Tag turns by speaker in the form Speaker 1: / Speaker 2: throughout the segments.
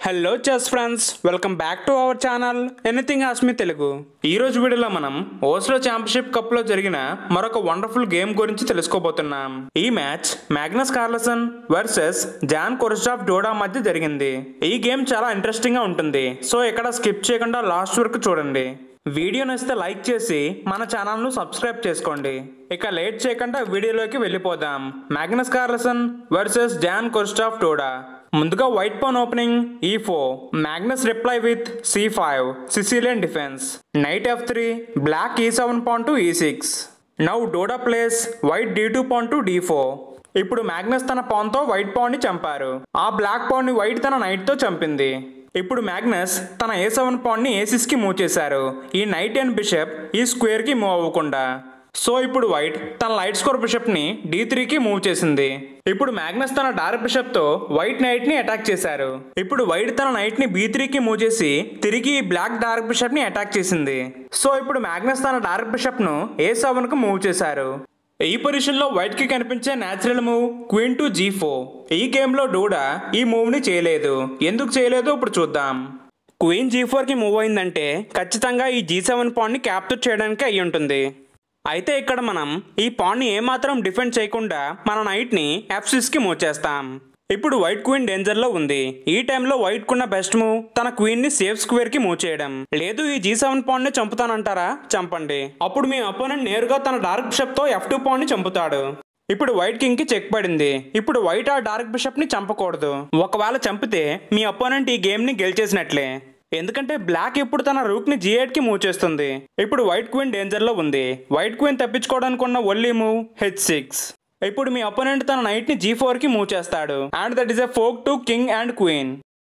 Speaker 1: hello chess friends welcome back to our channel anything హాస్మి తెలుగు ఈ రోజు వీడియోలో మనం ఓస్లో ఛాంపియన్షిప్ కప్ లో జరిగిన మరొక వండర్ఫుల్ గేమ్ గురించి తెలుసుకోబోతున్నాం ఈ match Magnus Carlsen versus Jan Krzysztof Duda మధ్య జరిగింది ఈ గేమ్ చాలా ఇంట్రెస్టింగ్ గా ఉంటుంది సో ఎక్కడ స్కిప్ చేయకుండా లాస్ట్ వరకు చూడండి వీడియో నచ్చితే లైక్ చేసి మన ఛానల్ను సబ్స్క్రైబ్ చేసుకోండి ఇక లేట్ చేయకుండా వీడియోలోకి వెళ్ళిపోదాం Magnus Carlsen versus Jan Krzysztof Duda ముందుగా white pawn opening e four Magnus reply with c five Sicilian defence knight f three black e seven pawn to e six now Duda plays white d two pawn to d four ఇప్పుడు Magnus తన పాన్తో white పాన్ని చంపారు ఆ black పాన్ని white తన నైట్తో చంపింది ఇప్పుడు Magnus తన ఏ seven పాన్ని ఏ సిక్స్కి మూవ్ చేశారు ఈ నైట్ అండ్ బిషప్ ఈ స్క్వేర్కి మూవ్ అవ్వకుండా సో ఇప్పుడు వైట్ తన లైట్ స్కోర్ బిషప్ని డి త్రీకి మూవ్ చేసింది ఇప్పుడు మ్యాగ్నస్ తన డార్క్ బిషప్తో వైట్ నైట్ని అటాక్ చేశారు ఇప్పుడు వైట్ తన నైట్ని బీ త్రీకి మూవ్ చేసి తిరిగి బ్లాక్ డార్క్ బిషప్ని అటాక్ చేసింది సో ఇప్పుడు మ్యాగ్నస్ తన డార్క్ బిషప్ను ఏ సెవెన్కు మూవ్ చేశారు ఈ పొజిషన్లో వైట్ కి కనిపించే natural move queen to g four ఈ గేమ్లో డూడా ఈ మూవ్ని చేయలేదు ఎందుకు చేయలేదో ఇప్పుడు చూద్దాం క్వీన్ జీ ఫోర్కి మూవ్ అయిందంటే ఖచ్చితంగా ఈ జీ సెవెన్ పాన్ని క్యాప్చర్ చేయడానికి అయి ఉంటుంది అయితే ఇక్కడ మనం ఈ పాన్ని ఏమాత్రం డిఫెండ్ చేయకుండా మన నైట్ని ఎఫ్ సిక్స్కి మూవ్ చేస్తాం ఇప్పుడు వైట్ క్వీన్ డేంజర్లో ఉంది ఈ టైంలో వైట్ కున్న బెస్ట్ మూవ్ తన క్వీన్ ని సేఫ్ స్క్వేర్ కి మూవ్ చేయడం లేదు ఈ జీ సెవెన్ పాన్ ని చంపుతానంటారా చంపండి అప్పుడు మీ అపోనెంట్ నేరుగా తన డార్క్ బిషప్ తో ఎఫ్ టూ పాన్ ని చంపుతాడు ఇప్పుడు వైట్ కింగ్ కి చెక్ పడింది ఇప్పుడు వైట్ ఆ డార్క్ బిషప్ ని చంపకూడదు ఒకవేళ చంపితే మీ అపోనెంట్ ఈ గేమ్ ని గెలిచేసినట్లే ఎందుకంటే బ్లాక్ ఇప్పుడు తన రూక్ ని జీ కి మూవ్ చేస్తుంది ఇప్పుడు వైట్ క్వీన్ డేంజర్ లో ఉంది వైట్ క్వీన్ తప్పించుకోవడానికి ఉన్న ఒల్లీ మూవ్ హెచ్ సిక్స్ ఇప్పుడు మీ అపోనెంట్ తన నైట్ ని జీ ఫోర్ కి మూవ్ చేస్తాడు and that is a fork to king and queen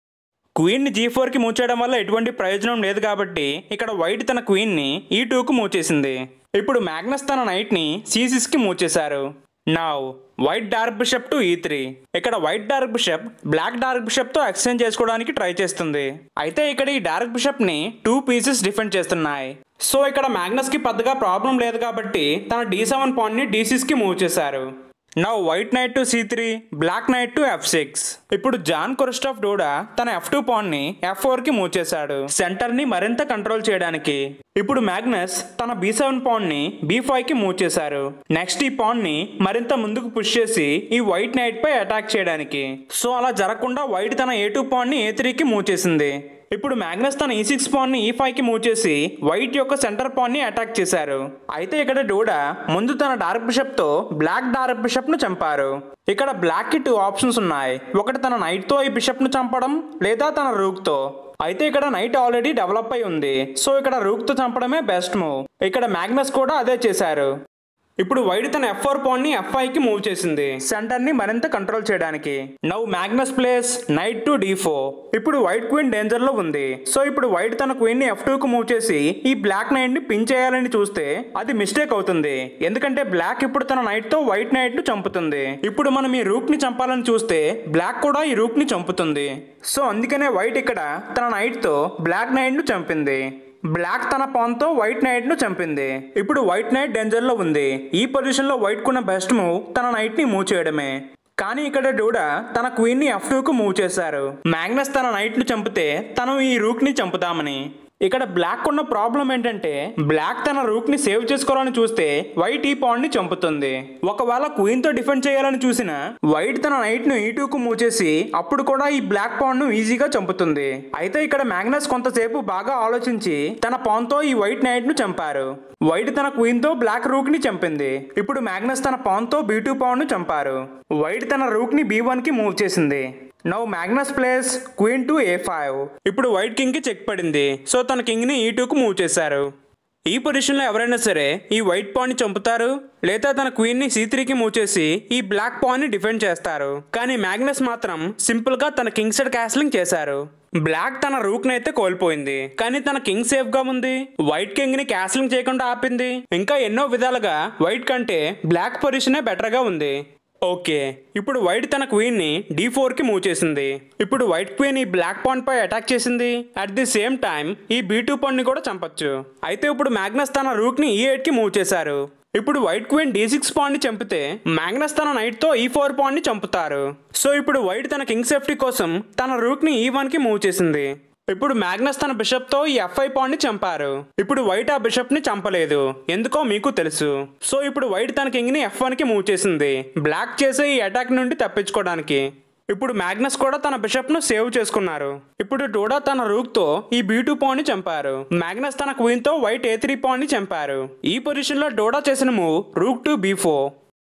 Speaker 1: queen ని జీ ఫోర్ కి మూవ్ చేయడం వల్ల ఎటువంటి ప్రయోజనం లేదు కాబట్టి ఇక్కడ వైట్ తన క్వీన్ ని ఈ టూ కు మూవ్ చేసింది ఇప్పుడు మ్యాగ్నస్ తన నైట్ ని సి సిక్స్ కి మూవ్ చేశారు now white dark bishop to e three ఇక్కడ white dark bishop black dark bishop తో ఎక్స్చేంజ్ చేసుకోవడానికి ట్రై చేస్తుంది అయితే ఇక్కడ ఈ డార్క్ బిషప్ ని టూ పీసెస్ డిఫెండ్ చేస్తున్నాయి సో ఇక్కడ మ్యాగ్నస్ కి పెద్దగా ప్రాబ్లం లేదు కాబట్టి తన డి సెవెన్ పాయింట్ ని డి సిక్స్ కి మూవ్ చేశారు now white knight to c three black knight to f six ఇప్పుడు జాన్ కొరిస్టాఫ్ డోడా తన ఎఫ్ టూ పాన్ ని ఎఫ్ ఫోర్ కి మూవ్ చేశాడు సెంటర్ ని మరింత కంట్రోల్ చేయడానికి ఇప్పుడు మ్యాగ్నస్ తన బి సెవెన్ పాన్ ని బి ఫైవ్ కి మూవ్ చేశారు నెక్స్ట్ ఈ పాన్ ని మరింత ముందుకు పుష్ చేసి ఈ వైట్ నైట్ పై అటాక్ చేయడానికి సో అలా జరగకుండా వైట్ తన ఏ టూ పాన్ ని ఏ త్రీకి మూవ్ చేసింది ఇప్పుడు మ్యాగ్నస్ తన ఈ సిక్స్ పాన్ ని ఈ ఫైవ్ కి మూవ్ చేసి వైట్ యొక్క సెంటర్ పాన్ ని అటాక్ చేశారు అయితే ఇక్కడ డోడా ముందు తన డార్క్ బిషప్ తో బ్లాక్ డార్క్ బిషప్ ను చంపారు ఇక్కడ బ్లాక్ కి టూ ఆప్షన్స్ ఉన్నాయి ఒకటి తన నైట్ తో ఈ బిషప్ ను చంపడం లేదా తన రూక్ తో అయితే ఇక్కడ నైట్ ఆల్రెడీ డెవలప్ అయి ఉంది సో ఇక్కడ రూక్ తో చంపడమే బెస్ట్ మూవ్ ఇక్కడ మ్యాగ్నస్ కూడా అదే చేశారు ఇప్పుడు వైట్ తన ఎఫ్ ఫోర్ పాన్ ని ఎఫ్ కి మూవ్ చేసింది సెంటర్ ని మరింత కంట్రోల్ చేయడానికి now Magnus plays knight to d four ఇప్పుడు వైట్ క్వీన్ డేంజర్ లో ఉంది సో ఇప్పుడు వైట్ తన క్వీన్ ని ఎఫ్ టూ కు మూవ్ చేసి ఈ బ్లాక్ నైట్ ని పిన్ చేయాలని చూస్తే అది మిస్టేక్ అవుతుంది ఎందుకంటే బ్లాక్ ఇప్పుడు తన నైట్ తో వైట్ నైట్ ను చంపుతుంది ఇప్పుడు మనం ఈ రూక్ ని చంపాలని చూస్తే బ్లాక్ కూడా ఈ రూక్ ని చంపుతుంది సో అందుకనే వైట్ ఇక్కడ తన నైట్ తో బ్లాక్ నైట్ ను చంపింది బ్లాక్ తన పాన్తో వైట్ నైట్ ను చంపింది ఇప్పుడు వైట్ నైట్ డేంజర్ లో ఉంది ఈ పొజిషన్ లో వైట్ కున్న బెస్ట్ మూవ్ తన నైట్ ని మూవ్ చేయడమే కానీ ఇక్కడ డూడా తన క్వీన్ ని ఎఫ్ కు మూవ్ చేశారు మ్యాగ్నస్ తన నైట్ ను చంపితే తను ఈ రూక్ ని చంపుతామని ఇక్కడ బ్లాక్ ఉన్న ప్రాబ్లం ఏంటంటే బ్లాక్ తన రూక్ ని సేవ్ చేసుకోవాలని చూస్తే వైట్ ఈ పాయింట్ ని చంపుతుంది ఒకవేళ క్వీన్ తో డిఫెండ్ చేయాలని చూసిన వైట్ తన నైట్ ను ఈ టూ కు మూవ్ చేసి అప్పుడు కూడా ఈ బ్లాక్ పాన్ ను ఈజీగా చంపుతుంది అయితే ఇక్కడ మ్యాగ్నస్ కొంతసేపు బాగా ఆలోచించి తన పాన్ తో ఈ వైట్ నైట్ ను చంపారు వైట్ తన క్వీన్ తో బ్లాక్ రూక్ ని చంపింది ఇప్పుడు మ్యాగ్నస్ తన పాన్ తో బీ టూ పాన్ ను చంపారు వైట్ తన రూక్ ని బీ వన్ కి మూవ్ చేసింది now Magnus plays queen to a five ఇప్పుడు వైట్ కింగ్ కి చెక్ పడింది సో తన కింగ్ ని ఈ టూకు మూవ్ చేశారు ఈ పొజిషన్లో ఎవరైనా సరే ఈ వైట్ పాన్ ని చంపుతారు లేదా తన క్వీన్ ని సి త్రీకి మూవ్ చేసి ఈ బ్లాక్ పాన్ ని డిఫెండ్ చేస్తారు కానీ మ్యాగ్నస్ మాత్రం సింపుల్ గా తన కింగ్ సైడ్ క్యాస్లింగ్ చేశారు బ్లాక్ తన రూక్ అయితే కోల్పోయింది కానీ తన కింగ్ సేఫ్ గా ఉంది వైట్ కింగ్ ని క్యాస్లింగ్ చేయకుండా ఆపింది ఇంకా ఎన్నో విధాలుగా వైట్ కంటే బ్లాక్ పొజిషనే బెటర్ గా ఉంది ఓకే ఇప్పుడు వైట్ తన క్వీన్ ని డి ఫోర్ కి మూవ్ చేసింది ఇప్పుడు వైట్ క్వీన్ ఈ బ్లాక్ పాయింట్ పై అటాక్ చేసింది అట్ ది సేమ్ టైం ఈ బీ టూ పాయింట్ ని కూడా చంపొచ్చు అయితే ఇప్పుడు మ్యాగ్నస్ తన రూక్ ని ఈ ఎయిట్ కి మూవ్ చేశారు ఇప్పుడు white queen d six pawn ని చంపితే మ్యాగ్నస్ తన నైట్ తో ఈ ఫోర్ పాన్ ని చంపుతారు సో ఇప్పుడు వైట్ తన కింగ్ సేఫ్టీ కోసం తన రూక్ ని ఈ వన్ కి మూవ్ చేసింది ఇప్పుడు మ్యాగ్నస్ తన బిషప్ తో ఈ ఎఫ్ఐ పాన్ ని చంపారు ఇప్పుడు వైట్ ఆ బిషప్ ని చంపలేదు ఎందుకో మీకు తెలుసు సో ఇప్పుడు వైట్ తన కింగ్ ని ఎఫ్ వన్ కి మూవ్ చేసింది బ్లాక్ చేసే ఈ అటాక్ నుండి తప్పించుకోవడానికి ఇప్పుడు మ్యాగ్నస్ కూడా తన బిషప్ ను సేవ్ చేసుకున్నారు ఇప్పుడు డోడా తన రూక్ తో ఈ బీ టూ పాన్ ని చంపారు మ్యాగ్నస్ తన క్వీన్ తో వైట్ ఏ త్రీ పాన్ ని చంపారు ఈ పొజిషన్ లో డోడా చేసిన move rook to b four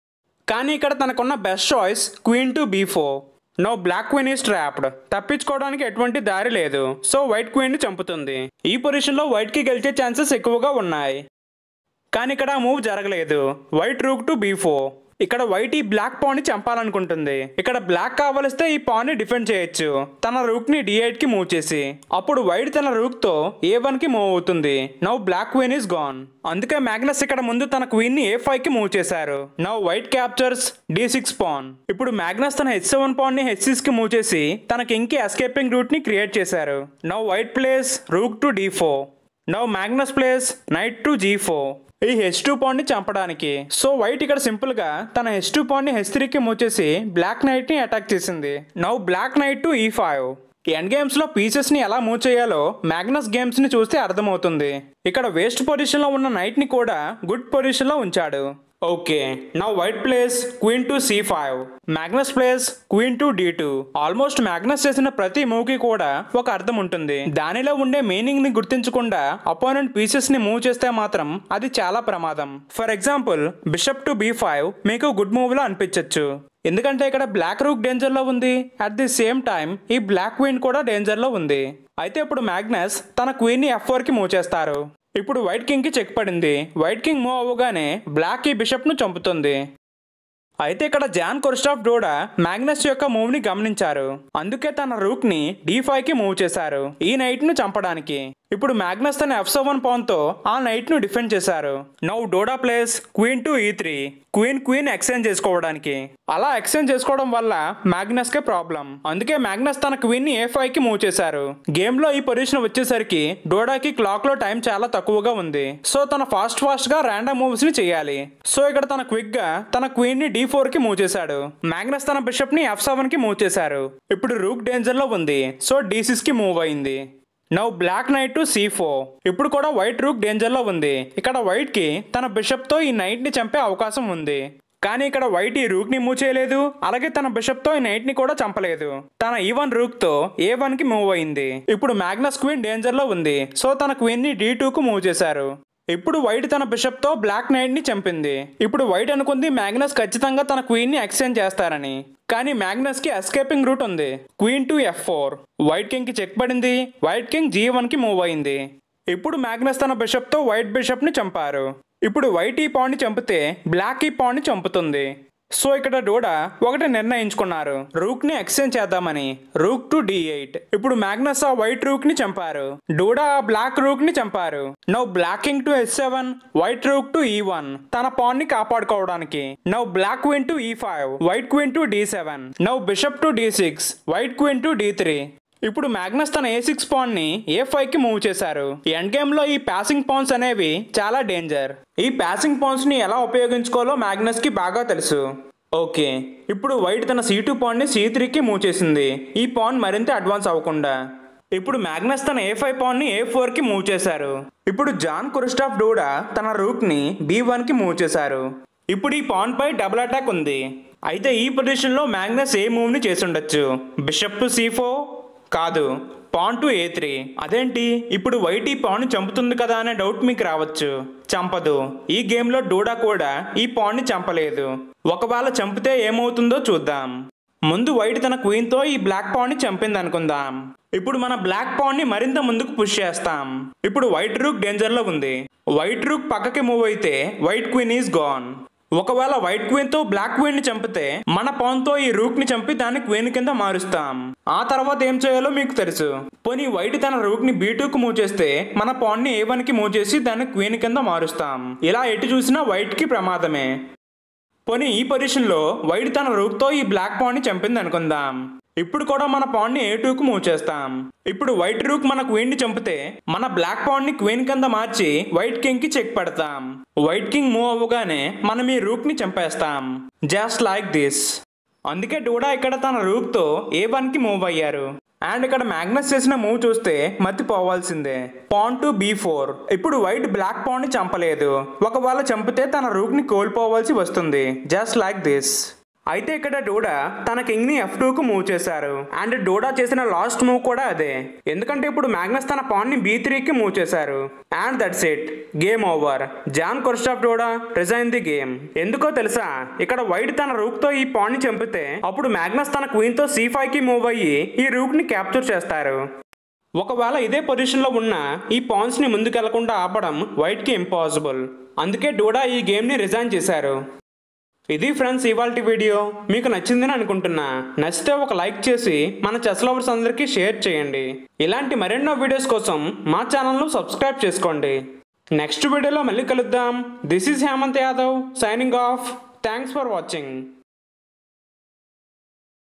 Speaker 1: కానీ ఇక్కడ తనకున్న best choice queen to b four no black queen is trapped తప్పించుకోవడానికి ఎటువంటి దారి లేదు సో వైట్ క్వీన్ ని చంపుతుంది ఈ పొజిషన్ లో వైట్ కి గెలిచే ఛాన్సెస్ ఎక్కువగా ఉన్నాయి కానీ ఇక్కడ మూవ్ జరగలేదు white rook to b four ఇక్కడ వైట్ ఈ బ్లాక్ పాన్ ని చంపాలనుకుంటుంది ఇక్కడ బ్లాక్ కావలిస్తే ఈ పాన్ ని డిఫెండ్ చేయొచ్చు తన రూక్ ని డి ఎయిట్ కి మూవ్ చేసి అప్పుడు వైట్ తన రూక్ తో ఏ వన్ కి మూవ్ అవుతుంది now black queen is gone అందుకే మ్యాగ్నస్ ఇక్కడ ముందు తన క్వీన్ ని ఏ ఫైవ్ కి మూవ్ చేశారు now white captures d six pawn ఇప్పుడు మ్యాగ్నస్ తన హెచ్ సెవెన్ పాన్ ని హెచ్ సిక్స్ కి మూవ్ చేసి తన కింగ్ కి ఎస్కేపింగ్ రూట్ ని క్రియేట్ చేశారు now white plays rook to d four now Magnus plays knight to g four ఈ హెచ్ టూ ని చంపడానికి సో వైట్ ఇక్కడ సింపుల్ గా తన హెచ్ టూ ని హెచ్ త్రీకి మూవ్ చేసి బ్లాక్ నైట్ ని అటాక్ చేసింది now black knight to e five end games లో పీసెస్ ని ఎలా మూవ్ చేయాలో మ్యాగ్నస్ గేమ్స్ ని చూస్తే అర్థమవుతుంది ఇక్కడ వేస్ట్ పొజిషన్ లో ఉన్న నైట్ ని కూడా గుడ్ పొజిషన్ లో ఉంచాడు ఓకే నా white plays queen to c five Magnus plays queen to d two almost Magnus చేసిన ప్రతి మూవ్ కి కూడా ఒక అర్థం ఉంటుంది దానిలో ఉండే మీనింగ్ ని గుర్తించకుండా అపోనెంట్ పీసెస్ ని మూవ్ చేస్తే మాత్రం అది చాలా ప్రమాదం for example bishop to b five మీకు గుడ్ మూవ్ లో అనిపించవచ్చు ఎందుకంటే ఇక్కడ బ్లాక్ రూక్ డేంజర్ లో ఉంది అట్ ది సేమ్ టైం ఈ బ్లాక్ క్వీన్ కూడా డేంజర్ లో ఉంది అయితే ఇప్పుడు మ్యాగ్నస్ తన క్వీన్ ని ఎఫ్ ఫోర్ కి మూవ్ చేస్తారు ఇప్పుడు వైట్ కింగ్ కి చెక్ పడింది వైట్ కింగ్ మూవ్ అవ్వగానే బ్లాక్ ఈ బిషప్ ను చంపుతుంది అయితే ఇక్కడ జాన్ కొర్స్టాఫ్ డోడా మ్యాగ్నస్ యొక్క మూవ్ ని గమనించారు అందుకే తన రూక్ ని డి ఫైవ్ కి మూవ్ చేశారు ఈ నైట్ ను చంపడానికి ఇప్పుడు మ్యాగ్నస్ తన ఎఫ్ సెవెన్ పాన్ తో ఆ నైట్ ను డిఫెండ్ చేశారు now Duda plays queen to e three queen queen exchange చేసుకోవడానికి అలా ఎక్స్చేంజ్ చేసుకోవడం వల్ల మ్యాగ్నస్ కే ప్రాబ్లం అందుకే మ్యాగ్నస్ తన క్వీన్ ని ఏ ఫైవ్ కి మూవ్ చేశారు గేమ్ లో ఈ పొజిషన్ వచ్చేసరికి డోడాకి క్లాక్ లో టైం చాలా తక్కువగా ఉంది సో తన ఫాస్ట్ ఫాస్ట్ గా ర్యాండమ్ మూవ్స్ ని చేయాలి సో ఇక్కడ తన క్విక్ గా తన క్వీన్ ని డి ఫోర్ కి మూవ్ చేశాడు మ్యాగ్నస్ తన బిషప్ ని ఎఫ్ సెవెన్ కి మూవ్ చేశారు ఇప్పుడు రూక్ డేంజర్ లో ఉంది సో డి సిక్స్ కి మూవ్ అయింది now black knight to c four ఇప్పుడు కూడా వైట్ రూక్ డేంజర్ లో ఉంది ఇక్కడ వైట్ కి తన బిషప్ తో ఈ నైట్ ని చంపే అవకాశం ఉంది కానీ ఇక్కడ వైట్ ఈ రూక్ ని మూవ్ చేయలేదు అలాగే తన బిషప్ తో ఈ నైట్ ని కూడా చంపలేదు తన ఈవన్ రూక్ తో ఏ వన్ కి మూవ్ అయింది ఇప్పుడు మ్యాగ్నస్ క్వీన్ డేంజర్ లో ఉంది సో తన క్వీన్ ని డి టూ కు మూవ్ చేశారు ఇప్పుడు వైట్ తన బిషప్ తో బ్లాక్ నైట్ ని చంపింది ఇప్పుడు వైట్ అనుకుంది మ్యాగ్నస్ ఖచ్చితంగా తన క్వీన్ ని ఎక్స్చేంజ్ చేస్తారని కానీ మ్యాగ్నస్ కి ఎస్కేపింగ్ రూట్ ఉంది queen to f four white king కి చెక్ పడింది వైట్ కింగ్ జీ వన్ కి మూవ్ అయింది ఇప్పుడు మ్యాగ్నస్ తన బిషప్ తో వైట్ బిషప్ ని చంపారు ఇప్పుడు వైట్ ఈ పాన్ ని చంపితే బ్లాక్ ఈ పాన్ ని చంపుతుంది సో ఇక్కడ డోడా ఒకటి నిర్ణయించుకున్నారు రూక్ ని ఎక్స్చేంజ్ చేద్దామని రూక్ టు డి ఎయిట్ ఇప్పుడు మ్యాగ్నస్ ఆ వైట్ రూక్ ని చంపారు డోడా ఆ బ్లాక్ రూక్ ని చంపారు now black king to s seven white rook to e one తన పాన్ ని కాపాడుకోవడానికి now black queen to e five white queen to d seven now bishop to d six white queen to d three ఇప్పుడు Magnus తన a six pawn ని a five కి move చేశారు end game లో ఈ passing pans అనేవి చాలా danger ఈ పాసింగ్ పాన్స్ ని ఎలా ఉపయోగించుకోవాలో మ్యాగ్నస్ కి బాగా తెలుసు ఓకే ఇప్పుడు వైట్ తన సీ టూ పాన్ ని సి త్రీకి మూవ్ చేసింది ఈ పాన్ మరింత అడ్వాన్స్ అవ్వకుండా ఇప్పుడు మ్యాగ్నస్ తన ఏ ఫైవ్ పాన్ ని ఏ ఫోర్ కి మూవ్ చేశారు ఇప్పుడు జాన్ కురిస్టాఫ్ డోడా తన రూక్ ని బి వన్ కి మూవ్ చేశారు ఇప్పుడు ఈ పాన్ పై డబుల్ అటాక్ ఉంది అయితే ఈ పొజిషన్ లో మ్యాగ్నస్ ఏ మూవ్ ని చేసి ఉండొచ్చు బిషప్ టు సి ఫోర్ కాదు పాన్ టు ఏ త్రీ అదేంటి ఇప్పుడు వైట్ ఈ పాన్ చంపుతుంది కదా అనే డౌట్ మీకు రావచ్చు చంపదు ఈ గేమ్లో డూడా కూడా ఈ పాన్ని చంపలేదు ఒకవేళ చంపితే ఏమవుతుందో చూద్దాం ముందు వైట్ తన క్వీన్తో ఈ బ్లాక్ పాన్ని చంపింది అనుకుందాం ఇప్పుడు మన బ్లాక్ పాన్ని మరింత ముందుకు పుష్ చేస్తాం ఇప్పుడు వైట్ రూక్ డేంజర్లో ఉంది వైట్ రూక్ పక్కకి మూవ్ అయితే వైట్ క్వీన్ ఈజ్ గాన్ ఒకవేళ వైట్ క్వీన్ తో బ్లాక్ క్వీన్ ని చంపితే మన పాన్ తో ఈ రూక్ ని చంపి దాన్ని క్వీన్ కింద మారుస్తాం ఆ తర్వాత ఏం చేయాలో మీకు తెలుసు పోనీ వైట్ తన రూక్ ని బీ కు మూవ్ చేస్తే మన పాన్ ని ఏ వన్ కి మూవ్ చేసి దాన్ని క్వీన్ కింద మారుస్తాం ఇలా ఎటు చూసినా వైట్ కి ప్రమాదమే పోనీ ఈ పొజిషన్ లో వైట్ తన రూక్ తో ఈ బ్లాక్ పాన్ ని చంపింది అనుకుందాం ఇప్పుడు కూడా మన పాన్ ని ఏ టూకు మూవ్ చేస్తాం ఇప్పుడు వైట్ రూక్ మన క్వీన్ ని చంపితే మన బ్లాక్ పాన్ ని క్వీన్ కింద మార్చి వైట్ కింగ్ కి చెక్ పెడతాం వైట్ కింగ్ మూవ్ అవ్వగానే మనం ఈ రూక్ ని చంపేస్తాం జస్ట్ లైక్ దిస్ అందుకే డూడా ఇక్కడ తన రూక్ తో ఏ వన్ కి మూవ్ అయ్యారు అండ్ ఇక్కడ మ్యాగ్నస్ చేసిన మూవ్ చూస్తే మతిపోవాల్సిందే పాన్ టు బీ ఫోర్ ఇప్పుడు వైట్ బ్లాక్ పాన్ ని చంపలేదు ఒకవేళ చంపితే తన రూక్ ని కోల్పోవాల్సి వస్తుంది జస్ట్ లైక్ దిస్ అయితే ఇక్కడ డోడా తన కింగ్ ని ఎఫ్ కు మూవ్ చేశారు అండ్ డోడా చేసిన లాస్ట్ మూవ్ కూడా అదే ఎందుకంటే ఇప్పుడు మ్యాగ్నస్ తన పాన్ ని బీ కి మూవ్ చేశారు and that's it game over Jan Krzysztof Duda resign the game ఎందుకో తెలుసా ఇక్కడ వైట్ తన రూక్ తో ఈ పాన్ ని చంపితే అప్పుడు మ్యాగ్నస్ తన క్వీన్ తో సి ఫైవ్ కి మూవ్ అయ్యి ఈ రూక్ ని క్యాప్చర్ చేస్తారు ఒకవేళ ఇదే పొజిషన్లో ఉన్న ఈ పాన్స్ ని ముందుకెళ్లకుండా ఆపడం వైట్ కి ఇంపాసిబుల్ అందుకే డోడా ఈ గేమ్ ని రిజైన్ చేశారు ఇది ఫ్రెండ్స్ ఇవాళ వీడియో మీకు నచ్చిందని అనుకుంటున్నా నచ్చితే ఒక లైక్ చేసి మన చెస్ లవర్స్ అందరికీ షేర్ చేయండి ఇలాంటి మరెన్నో వీడియోస్ కోసం మా ఛానల్ను సబ్స్క్రైబ్ చేసుకోండి నెక్స్ట్ వీడియోలో మళ్ళీ కలుద్దాం this is Hemanth Yadav signing off thanks for watching